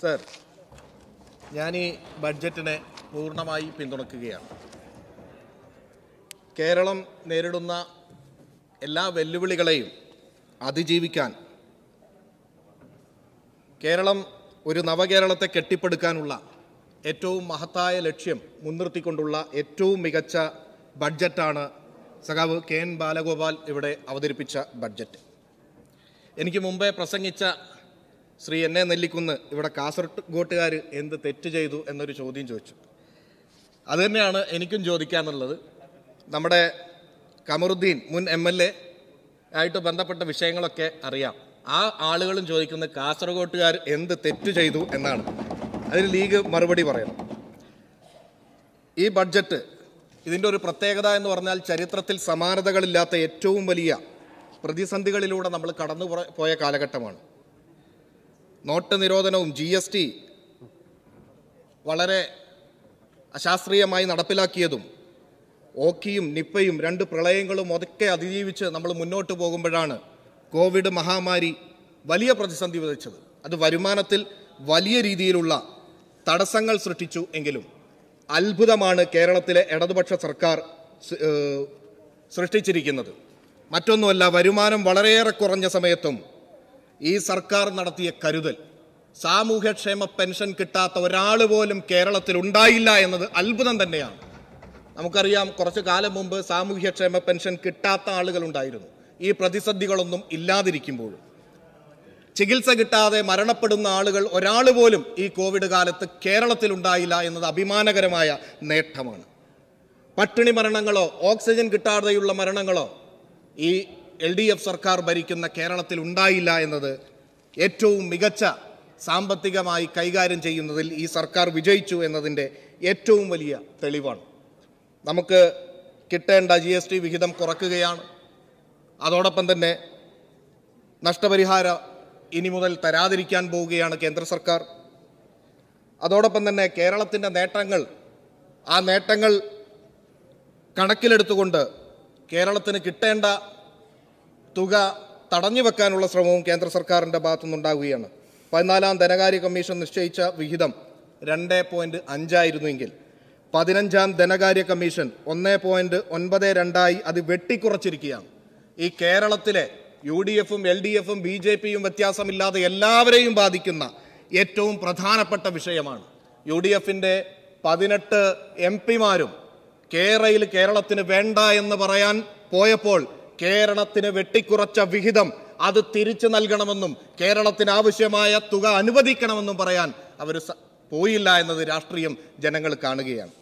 Sir ഞാൻ ഈ ബഡ്ജറ്റിനെ പൂർണ്ണമായി പിന്തുണയ്ക്കുകയാണ് കേരളം നേരിടുന്ന എല്ലാ വെല്ലുവിളികളെയും അതിജീവിക്കാൻ കേരളം ഒരു നവകേരളത്തെ കെട്ടിപ്പടുക്കാനുള്ള ഏറ്റവും മഹത്തായ ലക്ഷ്യം മുൻനിർത്തിക്കൊണ്ടുള്ള ഏറ്റവും മികച്ച ബഡ്ജറ്റാണ് സഖാവ് കെ എൻ ബാലഗോപാൽ ഇവിടെ അവതരിപ്പിച്ച ബഡ്ജറ്റ് എനിക്ക് മുമ്പേ പ്രസംഗിച്ച ശ്രീ എൻ എ നെല്ലിക്കുന്ന് ഇവിടെ കാസർഗോട്ടുകാർ എന്ത് തെറ്റ് ചെയ്തു എന്നൊരു ചോദ്യം ചോദിച്ചു അത് തന്നെയാണ് എനിക്കും ചോദിക്കാനുള്ളത് നമ്മുടെ കമറുദ്ദീൻ മുൻ എം എൽ എ ആയിട്ട് ബന്ധപ്പെട്ട വിഷയങ്ങളൊക്കെ അറിയാം ആ ആളുകളും ചോദിക്കുന്ന കാസർഗോട്ടുകാർ എന്ത് തെറ്റ് ചെയ്തു എന്നാണ് അതിന് ലീഗ് മറുപടി പറയണം ഈ ബഡ്ജറ്റ് ഇതിൻ്റെ ഒരു പ്രത്യേകത എന്ന് പറഞ്ഞാൽ ചരിത്രത്തിൽ സമാനതകളില്ലാത്ത ഏറ്റവും വലിയ പ്രതിസന്ധികളിലൂടെ നമ്മൾ കടന്നു പോയ- പോയ കാലഘട്ടമാണ് നോട്ട് നിരോധനവും ജി എസ് ടി വളരെ അശാസ്ത്രീയമായി നടപ്പിലാക്കിയതും ഓക്കിയും നിപ്പയും രണ്ട് പ്രളയങ്ങളും ഒതൊക്കെ അതിജീവിച്ച് നമ്മൾ മുന്നോട്ട് പോകുമ്പോഴാണ് കോവിഡ് മഹാമാരി വലിയ പ്രതിസന്ധി വിതച്ചത് അത് വരുമാനത്തിൽ വലിയ രീതിയിലുള്ള തടസ്സങ്ങൾ സൃഷ്ടിച്ചു എങ്കിലും അത്ഭുതമാണ് കേരളത്തിലെ ഇടതുപക്ഷ സർക്കാർ സ്- ഏഹ് സൃഷ്ടിച്ചിരിക്കുന്നത് മറ്റൊന്നുമല്ല വരുമാനം വളരെയേറെ കുറഞ്ഞ സമയത്തും ഈ സർക്കാർ നടത്തിയ കരുതൽ സാമൂഹ്യക്ഷേമ പെൻഷൻ കിട്ടാത്ത ഒരാൾ പോലും കേരളത്തിൽ ഉണ്ടായില്ല എന്നത് അത്ഭുതം തന്നെയാണ് നമുക്കറിയാം കുറച്ചു കാലം മുമ്പ് സാമൂഹ്യക്ഷേമ പെൻഷൻ കിട്ടാത്ത ആളുകൾ ഉണ്ടായിരുന്നു ഈ പ്രതിസന്ധികളൊന്നും ഇല്ലാതിരിക്കുമ്പോഴും ചികിത്സ കിട്ടാതെ മരണപ്പെടുന്ന ആളുകൾ ഒരാൾ പോലും ഈ കോവിഡ് കാലത്ത് കേരളത്തിൽ ഉണ്ടായില്ല എന്നത് അഭിമാനകരമായ നേട്ടമാണ് പട്ടിണി മരണങ്ങളോ ഓക്സിജൻ കിട്ടാതെയുള്ള മരണങ്ങളോ ഈ എൽ ഡി എഫ് സർക്കാർ ഭരിക്കുന്ന കേരളത്തിൽ ഉണ്ടായില്ല എന്നത് ഏറ്റവും മികച്ച സാമ്പത്തികമായി കൈകാര്യം ചെയ്യുന്നതിൽ ഈ സർക്കാർ വിജയിച്ചു എന്നതിൻ്റെ ഏറ്റവും വലിയ തെളിവാണ് നമുക്ക് കിട്ടേണ്ട ജി എസ് ടി വിഹിതം കുറയ്ക്കുകയാണ് അതോടൊപ്പം തന്നെ നഷ്ടപരിഹാര ഇനി മുതൽ തരാതിരിക്കാൻ പോവുകയാണ് കേന്ദ്ര സർക്കാർ അതോടൊപ്പം തന്നെ കേരളത്തിൻ്റെ നേട്ടങ്ങൾ ആ നേട്ടങ്ങൾ കണക്കിലെടുത്തുകൊണ്ട് കേരളത്തിന് കിട്ടേണ്ട തുക തടഞ്ഞു വെക്കാനുള്ള ശ്രമവും കേന്ദ്ര സർക്കാരിൻ്റെ ഭാഗത്തുനിന്നുണ്ടാവുകയാണ് പതിനാലാം ധനകാര്യ കമ്മീഷൻ നിശ്ചയിച്ച വിഹിതം രണ്ട് പോയിന്റ് അഞ്ചായിരുന്നുവെങ്കിൽ പതിനഞ്ചാം ധനകാര്യ കമ്മീഷൻ ഒന്ന് പോയിന്റ് ഒൻപത് രണ്ടായി അത് വെട്ടിക്കുറച്ചിരിക്കുകയാണ് ഈ കേരളത്തിലെ യു ഡി എഫും എൽ ഡി എഫും ബി ജെ പിയും വ്യത്യാസമില്ലാതെ എല്ലാവരെയും ബാധിക്കുന്ന ഏറ്റവും പ്രധാനപ്പെട്ട വിഷയമാണ് യു ഡി എഫിൻ്റെ പതിനെട്ട് എം പിമാരും കേരയിൽ കേരളത്തിന് വേണ്ട എന്ന് പറയാൻ പോയപ്പോൾ കേരളത്തിന് വെട്ടിക്കുറച്ച വിഹിതം അത് തിരിച്ചു നൽകണമെന്നും കേരളത്തിന് ആവശ്യമായ തുക അനുവദിക്കണമെന്നും പറയാൻ അവർ പോയില്ല എന്നത് രാഷ്ട്രീയം ജനങ്ങൾ കാണുകയാണ്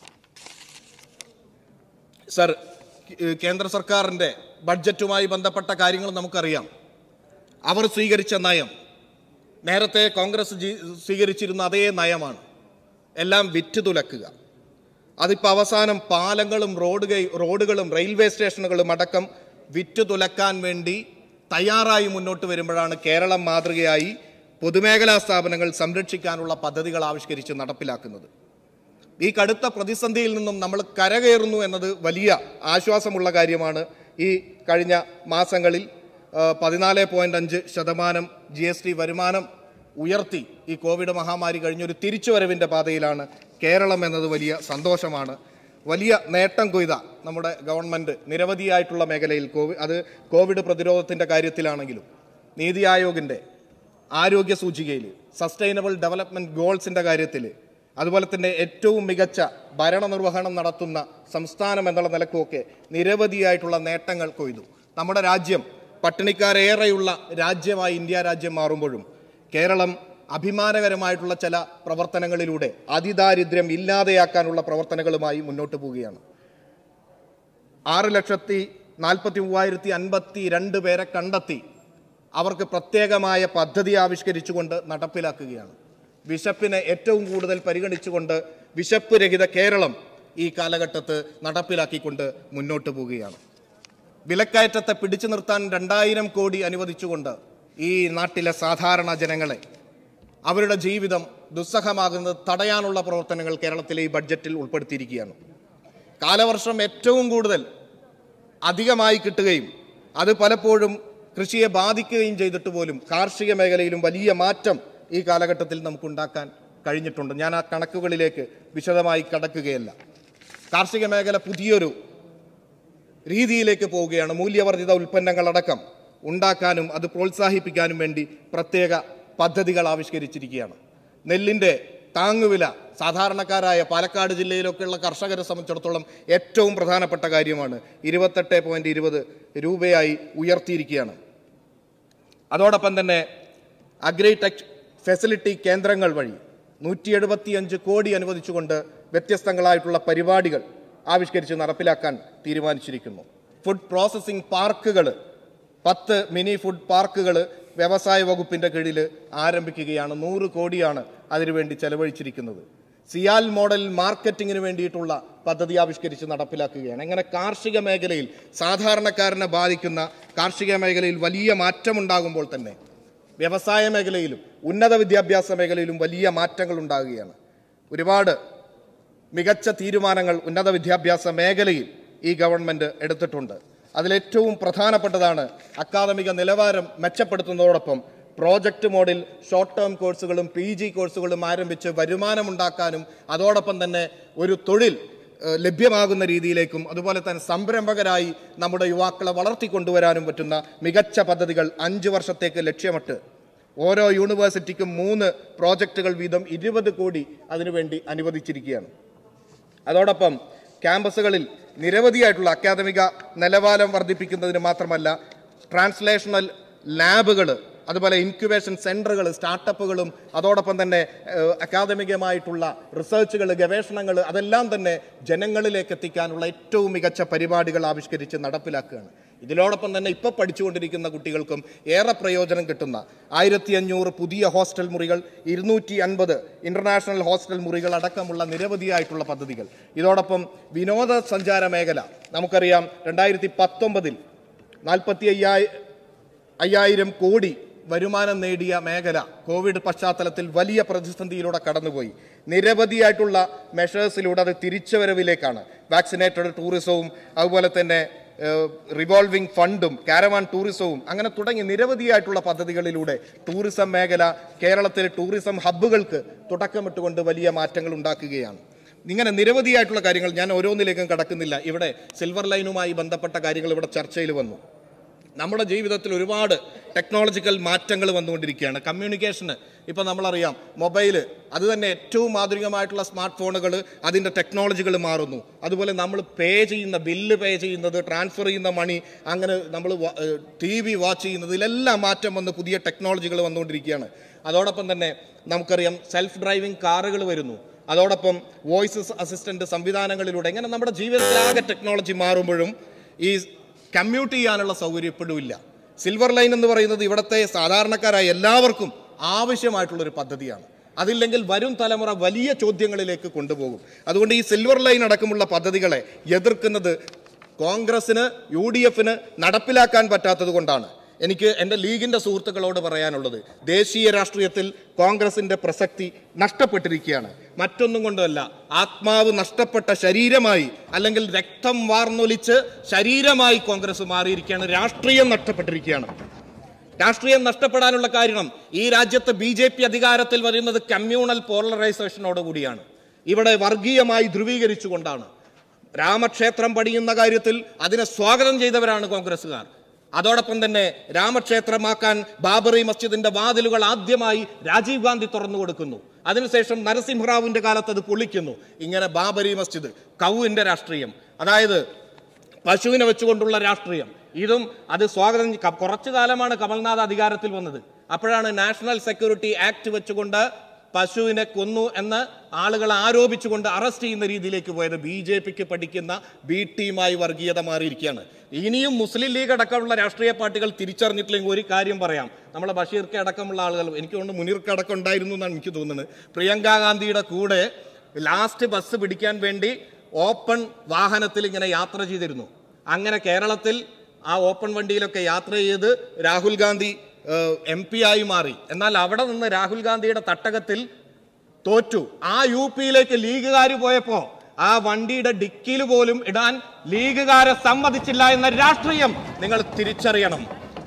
സർ കേ- കേന്ദ്ര സർക്കാരിൻ്റെ ബഡ്ജറ്റുമായി ബന്ധപ്പെട്ട കാര്യങ്ങൾ നമുക്കറിയാം അവർ സ്വീകരിച്ച നയം നേരത്തെ കോൺഗ്രസ് ജി- സ്വീകരിച്ചിരുന്ന അതേ നയമാണ് എല്ലാം വിറ്റ് തുലക്കുക അതിപ്പോൾ അവസാനം പാലങ്ങളും റോഡ് ഗൈ- റോഡുകളും റെയിൽവേ സ്റ്റേഷനുകളും അടക്കം വിറ്റ് തുലക്കാൻ വേണ്ടി തയ്യാറായി മുന്നോട്ട് വരുമ്പോഴാണ് കേരളം മാതൃകയായി പൊതുമേഖലാ സ്ഥാപനങ്ങൾ സംരക്ഷിക്കാനുള്ള പദ്ധതികൾ ആവിഷ്കരിച്ച് നടപ്പിലാക്കുന്നത് ഈ കടുത്ത പ്രതിസന്ധിയിൽ നിന്നും നമ്മൾ കരകയറുന്നു എന്നത് വലിയ ആശ്വാസമുള്ള കാര്യമാണ് ഈ കഴിഞ്ഞ മാസങ്ങളിൽ പതിനാല് പോയിന്റ് അഞ്ച് ശതമാനം ജി എസ് ടി വരുമാനം ഉയർത്തി ഈ കോവിഡ് മഹാമാരി കഴിഞ്ഞൊരു തിരിച്ചുവരവിൻ്റെ പാതയിലാണ് കേരളം എന്നത് വലിയ സന്തോഷമാണ് വലിയ നേട്ടം കൊയ്ത നമ്മുടെ ഗവൺമെൻറ് നിരവധിയായിട്ടുള്ള മേഖലയിൽ കോവിഡ് അത് കോവിഡ് പ്രതിരോധത്തിൻ്റെ കാര്യത്തിലാണെങ്കിലും നീതി ആയോഗിൻ്റെ ആരോഗ്യ സൂചികയിൽ സസ്റ്റൈനബിൾ ഡെവലപ്മെൻറ്റ് ഗോൾസിൻ്റെ കാര്യത്തിൽ അതുപോലെ തന്നെ ഏറ്റവും മികച്ച ഭരണനിർവഹണം നടത്തുന്ന സംസ്ഥാനം എന്നുള്ള നിലക്കുമൊക്കെ നിരവധിയായിട്ടുള്ള നേട്ടങ്ങൾ കൊയ്തു നമ്മുടെ രാജ്യം പട്ടിണിക്കാരേറെയുള്ള രാജ്യമായി ഇന്ത്യ രാജ്യം മാറുമ്പോഴും കേരളം അഭിമാനകരമായിട്ടുള്ള ചില പ്രവർത്തനങ്ങളിലൂടെ അതിദാരിദ്ര്യം ഇല്ലാതെയാക്കാനുള്ള പ്രവർത്തനങ്ങളുമായി മുന്നോട്ട് പോവുകയാണ് ആറ് ലക്ഷത്തി നാൽപ്പത്തി മൂവായിരത്തി അൻപത്തി രണ്ട് പേരെ കണ്ടെത്തി അവർക്ക് പ്രത്യേകമായ പദ്ധതി ആവിഷ്കരിച്ചുകൊണ്ട് നടപ്പിലാക്കുകയാണ് വിശപ്പിനെ ഏറ്റവും കൂടുതൽ പരിഗണിച്ചുകൊണ്ട് വിശപ്പ് രഹിത കേരളം ഈ കാലഘട്ടത്ത് നടപ്പിലാക്കിക്കൊണ്ട് മുന്നോട്ട് പോവുകയാണ് വിലക്കയറ്റത്തെ പിടിച്ചു നിർത്താൻ രണ്ടായിരം കോടി അനുവദിച്ചുകൊണ്ട് ഈ നാട്ടിലെ സാധാരണ ജനങ്ങളെ അവരുടെ ജീവിതം ദുസ്സഹമാകുന്നത് തടയാനുള്ള പ്രവർത്തനങ്ങൾ കേരളത്തിലെ ഈ ബഡ്ജറ്റിൽ ഉൾപ്പെടുത്തിയിരിക്കുകയാണ് കാലവർഷം ഏറ്റവും കൂടുതൽ അധികമായി കിട്ടുകയും അത് പലപ്പോഴും കൃഷിയെ ബാധിക്കുകയും ചെയ്തിട്ട് പോലും കാർഷിക മേഖലയിലും വലിയ മാറ്റം ഈ കാലഘട്ടത്തിൽ നമുക്കുണ്ടാക്കാൻ കഴിഞ്ഞിട്ടുണ്ട് ഞാൻ ആ കണക്കുകളിലേക്ക് വിശദമായി കടക്കുകയല്ല കാർഷിക മേഖല പുതിയൊരു രീതിയിലേക്ക് പോവുകയാണ് മൂല്യവർദ്ധിത ഉൽപ്പന്നങ്ങളടക്കം ഉണ്ടാക്കാനും അത് പ്രോത്സാഹിപ്പിക്കാനും വേണ്ടി പ്രത്യേക പദ്ധതികൾ ആവിഷ്കരിച്ചിരിക്കുകയാണ് നെല്ലിൻ്റെ താങ്ങുവില സാധാരണക്കാരായ പാലക്കാട് ജില്ലയിലൊക്കെയുള്ള കർഷകരെ സംബന്ധിച്ചിടത്തോളം ഏറ്റവും പ്രധാനപ്പെട്ട കാര്യമാണ് ഇരുപത്തെട്ട് പോയിന്റ് ഇരുപത് രൂപയായി ഉയർത്തിയിരിക്കുകയാണ് അതോടൊപ്പം തന്നെ അഗ്രിടെക് ഫെസിലിറ്റി കേന്ദ്രങ്ങൾ വഴി നൂറ്റി എഴുപത്തിയഞ്ച് കോടി അനുവദിച്ചുകൊണ്ട് വ്യത്യസ്തങ്ങളായിട്ടുള്ള പരിപാടികൾ ആവിഷ്കരിച്ച് നടപ്പിലാക്കാൻ തീരുമാനിച്ചിരിക്കുന്നു ഫുഡ് പ്രോസസ്സിംഗ് പാർക്കുകൾ പത്ത് മിനി ഫുഡ് പാർക്കുകൾ വ്യവസായ വകുപ്പിന്റെ കീഴിൽ ആരംഭിക്കുകയാണ് നൂറ് കോടിയാണ് അതിനുവേണ്ടി ചെലവഴിച്ചിരിക്കുന്നത് സിയാൽ മോഡൽ മാർക്കറ്റിങ്ങിന് വേണ്ടിയിട്ടുള്ള പദ്ധതി ആവിഷ്കരിച്ച് നടപ്പിലാക്കുകയാണ് അങ്ങനെ കാർഷിക മേഖലയിൽ സാധാരണക്കാരനെ ബാധിക്കുന്ന കാർഷിക മേഖലയിൽ വലിയ മാറ്റമുണ്ടാകുമ്പോൾ തന്നെ വ്യവസായ മേഖലയിലും ഉന്നത വിദ്യാഭ്യാസ മേഖലയിലും വലിയ മാറ്റങ്ങൾ ഉണ്ടാകുകയാണ് ഒരുപാട് മികച്ച തീരുമാനങ്ങൾ ഉന്നത വിദ്യാഭ്യാസ മേഖലയിൽ ഈ ഗവൺമെന്റ് എടുത്തിട്ടുണ്ട് അതിലേറ്റവും പ്രധാനപ്പെട്ടതാണ് അക്കാദമിക നിലവാരം മെച്ചപ്പെടുത്തുന്നതോടൊപ്പം പ്രോജക്റ്റ് മോഡിൽ ഷോർട്ട് ടേം കോഴ്സുകളും പി ജി കോഴ്സുകളും ആരംഭിച്ച് വരുമാനമുണ്ടാക്കാനും അതോടൊപ്പം തന്നെ ഒരു തൊഴിൽ ഏഹ്, ലഭ്യമാകുന്ന രീതിയിലേക്കും അതുപോലെ തന്നെ സംരംഭകരായി നമ്മുടെ യുവാക്കളെ വളർത്തിക്കൊണ്ടുവരാനും പറ്റുന്ന മികച്ച പദ്ധതികൾ അഞ്ച് വർഷത്തേക്ക് ലക്ഷ്യമിട്ട് ഓരോ യൂണിവേഴ്സിറ്റിക്കും മൂന്ന് പ്രോജക്റ്റുകൾ വീതം ഇരുപത് കോടി അതിനുവേണ്ടി അനുവദിച്ചിരിക്കുകയാണ് അതോടൊപ്പം ക്യാമ്പസുകളിൽ നിരവധിയായിട്ടുള്ള അക്കാദമിക നിലവാരം വർദ്ധിപ്പിക്കുന്നതിന് മാത്രമല്ല ട്രാൻസ്ലേഷണൽ ലാബുകൾ അതുപോലെ ഇൻക്യുബേഷൻ സെന്ററുകൾ സ്റ്റാർട്ടപ്പുകളും അതോടൊപ്പം തന്നെ ഏഹ്, അക്കാദമികമായിട്ടുള്ള റിസർച്ചുകൾ ഗവേഷണങ്ങൾ അതെല്ലാം തന്നെ ജനങ്ങളിലേക്ക് എത്തിക്കാനുള്ള ഏറ്റവും മികച്ച പരിപാടികൾ ആവിഷ്കരിച്ച് നടപ്പിലാക്കുകയാണ് ഇതിനോടൊപ്പം തന്നെ ഇപ്പോൾ പഠിച്ചുകൊണ്ടിരിക്കുന്ന കുട്ടികൾക്കും ഏറെ പ്രയോജനം കിട്ടുന്ന ആയിരത്തി അഞ്ഞൂറ് പുതിയ ഹോസ്റ്റൽ മുറികൾ ഇരുന്നൂറ്റി അൻപത് ഇന്റർനാഷണൽ ഹോസ്റ്റൽ മുറികൾ അടക്കമുള്ള നിരവധിയായിട്ടുള്ള പദ്ധതികൾ ഇതോടൊപ്പം വിനോദസഞ്ചാര മേഖല നമുക്കറിയാം രണ്ടായിരത്തി പത്തൊമ്പതിൽ നാൽപ്പത്തി അയ്യായി അയ്യായിരം കോടി വരുമാനം നേടിയ മേഖല കോവിഡ് പശ്ചാത്തലത്തിൽ വലിയ പ്രതിസന്ധിയിലൂടെ കടന്നുപോയി നിരവധിയായിട്ടുള്ള മെഷേഴ്സിലൂടെ അത് തിരിച്ചുവരവിലേക്കാണ് വാക്സിനേറ്റഡ് ടൂറിസവും അതുപോലെ തന്നെ റിവോൾവിംഗ് ഫണ്ടും കാരവാൻ ടൂറിസവും അങ്ങനെ തുടങ്ങി നിരവധിയായിട്ടുള്ള പദ്ധതികളിലൂടെ ടൂറിസം മേഖല കേരളത്തിലെ ടൂറിസം ഹബ്ബുകൾക്ക് തുടക്കമിട്ടുകൊണ്ട് വലിയ മാറ്റങ്ങൾ ഉണ്ടാക്കുകയാണ് ഇങ്ങനെ നിരവധിയായിട്ടുള്ള കാര്യങ്ങൾ ഞാൻ ഓരോന്നിലേക്കും കടക്കുന്നില്ല ഇവിടെ സിൽവർ ലൈനുമായി ബന്ധപ്പെട്ട കാര്യങ്ങൾ ഇവിടെ ചർച്ചയിൽ വന്നു നമ്മുടെ ജീവിതത്തിൽ ഒരുപാട് ടെക്നോളജിക്കൽ മാറ്റങ്ങൾ വന്നുകൊണ്ടിരിക്കുകയാണ് കമ്മ്യൂണിക്കേഷന് ഇപ്പം നമ്മളറിയാം മൊബൈൽ അത് തന്നെ ഏറ്റവും ആധുനികമായിട്ടുള്ള സ്മാർട്ട് ഫോണുകൾ അതിൻ്റെ ടെക്നോളജികൾ മാറുന്നു അതുപോലെ നമ്മൾ പേ ചെയ്യുന്ന ബില്ല് പേ ചെയ്യുന്നത് ട്രാൻസ്ഫർ ചെയ്യുന്ന മണി അങ്ങനെ നമ്മൾ ടി വി വാച്ച് ചെയ്യുന്നത് ഇതിലെല്ലാം മാറ്റം വന്ന് പുതിയ ടെക്നോളജികൾ വന്നുകൊണ്ടിരിക്കുകയാണ് അതോടൊപ്പം തന്നെ നമുക്കറിയാം സെൽഫ് ഡ്രൈവിംഗ് കാറുകൾ വരുന്നു അതോടൊപ്പം വോയിസ് അസിസ്റ്റന്റ് സംവിധാനങ്ങളിലൂടെ ഇങ്ങനെ നമ്മുടെ ജീവിതത്തിലാകെ ടെക്നോളജി മാറുമ്പോഴും ഈ കമ്മ്യൂട്ട് ചെയ്യാനുള്ള സൗകര്യം ഇപ്പോഴും ഇല്ല സിൽവർ ലൈൻ എന്ന് പറയുന്നത് ഇവിടുത്തെ സാധാരണക്കാരായ എല്ലാവർക്കും ആവശ്യമായിട്ടുള്ള ഒരു പദ്ധതിയാണ് അതില്ലെങ്കിൽ വരും തലമുറ വലിയ ചോദ്യങ്ങളിലേക്ക് കൊണ്ടുപോകും അതുകൊണ്ട് ഈ സിൽവർ ലൈൻ അടക്കമുള്ള പദ്ധതികളെ എതിർക്കുന്നത് കോൺഗ്രസിന് യു ഡി എഫിന് നടപ്പിലാക്കാൻ പറ്റാത്തത് കൊണ്ടാണ് എനിക്ക് എൻ്റെ ലീഗിൻ്റെ സുഹൃത്തുക്കളോട് പറയാനുള്ളത് ദേശീയ രാഷ്ട്രീയത്തിൽ കോൺഗ്രസിൻ്റെ പ്രസക്തി നഷ്ടപ്പെട്ടിരിക്കുകയാണ് മറ്റൊന്നും കൊണ്ടല്ല ആത്മാവ് നഷ്ടപ്പെട്ട ശരീരമായി അല്ലെങ്കിൽ രക്തം വാർന്നൊലിച്ച് ശരീരമായി കോൺഗ്രസ് മാറിയിരിക്കുകയാണ് രാഷ്ട്രീയം നഷ്ടപ്പെട്ടിരിക്കുകയാണ് രാഷ്ട്രീയം നഷ്ടപ്പെടാനുള്ള കാരണം ഈ രാജ്യത്ത് ബി ജെ പി അധികാരത്തിൽ വരുന്നത് കമ്മ്യൂണൽ പോളറൈസേഷനോട് കൂടിയാണ് ഇവിടെ വർഗീയമായി ധ്രുവീകരിച്ചുകൊണ്ടാണ് രാമക്ഷേത്രം പണിയുന്ന കാര്യത്തിൽ അതിനെ സ്വാഗതം ചെയ്തവരാണ് കോൺഗ്രസ്സുകാർ അതോടൊപ്പം തന്നെ രാമക്ഷേത്രമാക്കാൻ ബാബറി മസ്ജിദിന്റെ വാതിലുകൾ ആദ്യമായി രാജീവ് ഗാന്ധി തുറന്നു കൊടുക്കുന്നു അതിനുശേഷം നരസിംഹറാവുവിന്റെ കാലത്ത് അത് പൊളിക്കുന്നു ഇങ്ങനെ ബാബരി മസ്ജിദ് കൗവിന്റെ രാഷ്ട്രീയം അതായത് പശുവിനെ വെച്ചുകൊണ്ടുള്ള രാഷ്ട്രീയം ഇതും അത് സ്വാഗതം ക- കുറച്ചു കാലമാണ് കമൽനാഥ് അധികാരത്തിൽ വന്നത് അപ്പോഴാണ് നാഷണൽ സെക്യൂരിറ്റി ആക്ട് വെച്ചുകൊണ്ട് പശുവിനെ കൊന്നു എന്ന് ആളുകൾ ആരോപിച്ചുകൊണ്ട് അറസ്റ്റ് ചെയ്യുന്ന രീതിയിലേക്ക് പോയത് ബി ജെ പിക്ക് പഠിക്കുന്ന ബി ടീമായി വർഗീയത മാറിയിരിക്കുകയാണ് ഇനിയും മുസ്ലിം ലീഗ് അടക്കമുള്ള രാഷ്ട്രീയ പാർട്ടികൾ തിരിച്ചറിഞ്ഞിട്ടില്ലെങ്കിൽ ഒരു കാര്യം പറയാം നമ്മളെ ബഷീർക്ക് അടക്കമുള്ള ആളുകൾ എനിക്ക് തോന്നുന്നു മുനീർക്ക് അടക്കം ഉണ്ടായിരുന്നു എന്നാണ് എനിക്ക് തോന്നുന്നത് പ്രിയങ്ക ഗാന്ധിയുടെ കൂടെ ലാസ്റ്റ് ബസ് പിടിക്കാൻ വേണ്ടി ഓപ്പൺ വാഹനത്തിൽ ഇങ്ങനെ യാത്ര ചെയ്തിരുന്നു അങ്ങനെ കേരളത്തിൽ ആ ഓപ്പൺ വണ്ടിയിലൊക്കെ യാത്ര ചെയ്ത് രാഹുൽ ഗാന്ധി എം പി ആയി മാറി എന്നാൽ അവിടെ നിന്ന് രാഹുൽ ഗാന്ധിയുടെ തട്ടകത്തിൽ തോറ്റു ആ യു പിയിലേക്ക് ലീഗുകാർ പോയപ്പോ ആ വണ്ടിയുടെ ഡിക്കിയിൽ പോലും ഇടാൻ ലീഗുകാരെ സമ്മതിച്ചില്ല എന്ന രാഷ്ട്രീയം നിങ്ങൾ തിരിച്ചറിയണം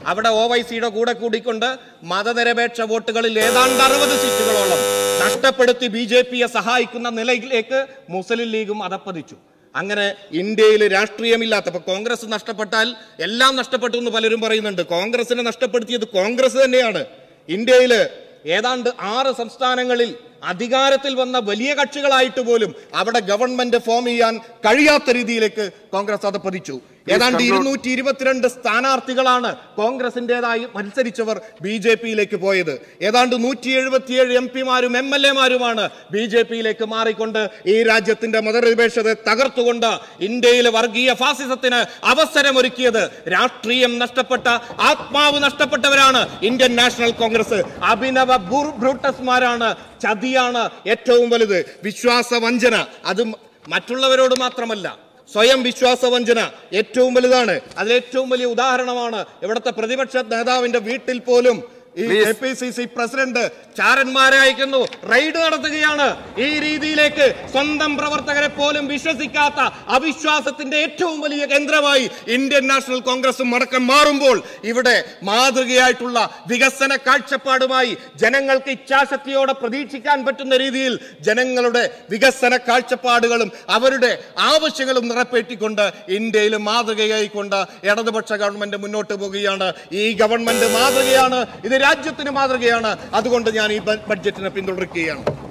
അവിടെ ഒ വൈ സിയുടെ കൂടെ കൂടിക്കൊണ്ട് മതനിരപേക്ഷ വോട്ടുകളിൽ ഏതാണ്ട് അറുപത് സീറ്റുകളോളം നഷ്ടപ്പെടുത്തി ബി ജെ പിയെ സഹായിക്കുന്ന നിലയിലേക്ക് മുസ്ലിം ലീഗും അതപ്പതിച്ചു അങ്ങനെ ഇന്ത്യയിൽ രാഷ്ട്രീയമില്ലാത്ത ഇപ്പൊ കോൺഗ്രസ് നഷ്ടപ്പെട്ടാൽ എല്ലാം നഷ്ടപ്പെട്ടു എന്ന് പലരും പറയുന്നുണ്ട് കോൺഗ്രസിനെ നഷ്ടപ്പെടുത്തിയത് കോൺഗ്രസ് തന്നെയാണ് ഇന്ത്യയിൽ ഏതാണ്ട് ആറ് സംസ്ഥാനങ്ങളിൽ അധികാരത്തിൽ വന്ന വലിയ കക്ഷികളായിട്ട് പോലും അവിടെ ഗവൺമെന്റ് ഫോം ചെയ്യാൻ കഴിയാത്ത രീതിയിലേക്ക് കോൺഗ്രസ് അതപ്പതിച്ചു ഏതാണ്ട് conclude. ഇരുന്നൂറ്റി ഇരുപത്തിരണ്ട് സ്ഥാനാർത്ഥികളാണ് കോൺഗ്രസിൻ്റെതായി മത്സരിച്ചവർ ബി ജെ പിയിലേക്ക് പോയത് ഏതാണ്ട് നൂറ്റി എഴുപത്തിയേഴ് എം പിമാരും എം എൽ എമാരുമാണ് ബി ജെ പിയിലേക്ക് മാറിക്കൊണ്ട് ഈ രാജ്യത്തിന്റെ മതനിരപേക്ഷത തകർത്തുകൊണ്ട് ഇന്ത്യയിലെ വർഗീയ ഫാസിസത്തിന് അവസരമൊരുക്കിയത് രാഷ്ട്രീയം നഷ്ടപ്പെട്ട ആത്മാവ് നഷ്ടപ്പെട്ടവരാണ് ഇന്ത്യൻ നാഷണൽ കോൺഗ്രസ് അഭിനവ ബുർ- ബ്രൂട്ടസ്മാരാണ് ചതിയാണ് ഏറ്റവും വലുത് വിശ്വാസവഞ്ചന അത് മറ്റുള്ളവരോട് മാത്രമല്ല സ്വയം വിശ്വാസവഞ്ചന ഏറ്റവും വലുതാണ് അതിൽ ഏറ്റവും വലിയ ഉദാഹരണമാണ് ഇവിടുത്തെ പ്രതിപക്ഷ നേതാവിന്റെ വീട്ടിൽ പോലും ഈ Please. A P C C president ചാരന്മാരെ അയക്കുന്നു റെയ്ഡ് നടത്തുകയാണ് ഈ രീതിയിലേക്ക് സ്വന്തം പ്രവർത്തകരെ പോലും വിശ്വസിക്കാത്ത അവിശ്വാസത്തിന്റെ ഏറ്റവും വലിയ കേന്ദ്രമായി ഇന്ത്യൻ നാഷണൽ കോൺഗ്രസും അടക്കം മാറുമ്പോൾ ഇവിടെ മാതൃകയായിട്ടുള്ള വികസന കാഴ്ചപ്പാടുമായി ജനങ്ങൾക്ക് ഇച്ഛാശക്തിയോടെ പ്രതീക്ഷിക്കാൻ പറ്റുന്ന രീതിയിൽ ജനങ്ങളുടെ വികസന കാഴ്ചപ്പാടുകളും അവരുടെ ആവശ്യങ്ങളും നിറപ്പേറ്റിക്കൊണ്ട് ഇന്ത്യയിൽ മാതൃകയായിക്കൊണ്ട് ഇടതുപക്ഷ ഗവൺമെന്റ് മുന്നോട്ട് പോവുകയാണ് ഈ ഗവൺമെന്റ് മാതൃകയാണ് ഇത് രാജ്യത്തിന് മാതൃകയാണ് അതുകൊണ്ട് ഞാൻ ഈ ബ- ബഡ്ജറ്റിനെ പിന്തുണയ്ക്കുകയാണ്